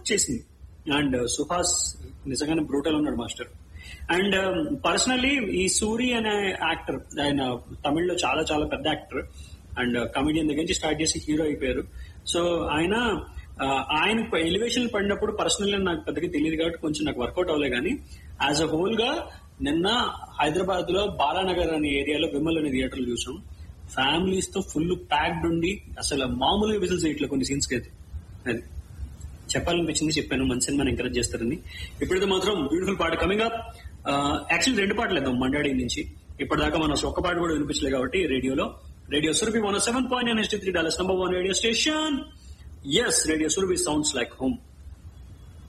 చేసింది అండ్ సుహాస్ నిజంగానే బ్రూటల్ ఉన్నాడు మాస్టర్ అండ్ పర్సనల్లీ ఈ సూరి అనే యాక్టర్ ఆయన తమిళ్లో చాలా చాలా పెద్ద యాక్టర్ అండ్ కమెడియన్ దగ్గర నుంచి స్టార్ట్ చేసి హీరో అయిపోయారు సో ఆయన ఆ, ఆయన ఎలివేషన్ పడినప్పుడు పర్సనల్ నాకు పెద్దగా తెలియదు కాబట్టి కొంచెం నాకు వర్కౌట్ అవ్వలే కానీ యాజ్ అ హోల్ గా నిన్న హైదరాబాద్ లో బాలానగర్ అనే ఏరియాలో విమల్ అనే థియేటర్లు చూసాం ఫ్యామిలీస్ తో ఫుల్ ప్యాక్డ్ ఉండి అసలు మామూలుగా విజిల్స్ చేయట్లేదు కొన్ని సీన్స్ కి అయితే అది చెప్పాలనిపించింది చెప్పాను మంచి సినిమాని ఎంకరేజ్ చేస్తారని ఇప్పుడైతే మాత్రం బ్యూటిఫుల్ పాట కమింగ్ అప్ యాక్చువల్లీ రెండు పాటలు వేద్దాం మండాడి నుంచి ఇప్పటిదాకా మనం అసలు ఒక్క పాట కూడా వినిపించలేదు కాబట్టి రేడియోలో radio Surabhi one seven point nine three dollars number one radio station yes radio Surabhi sounds like home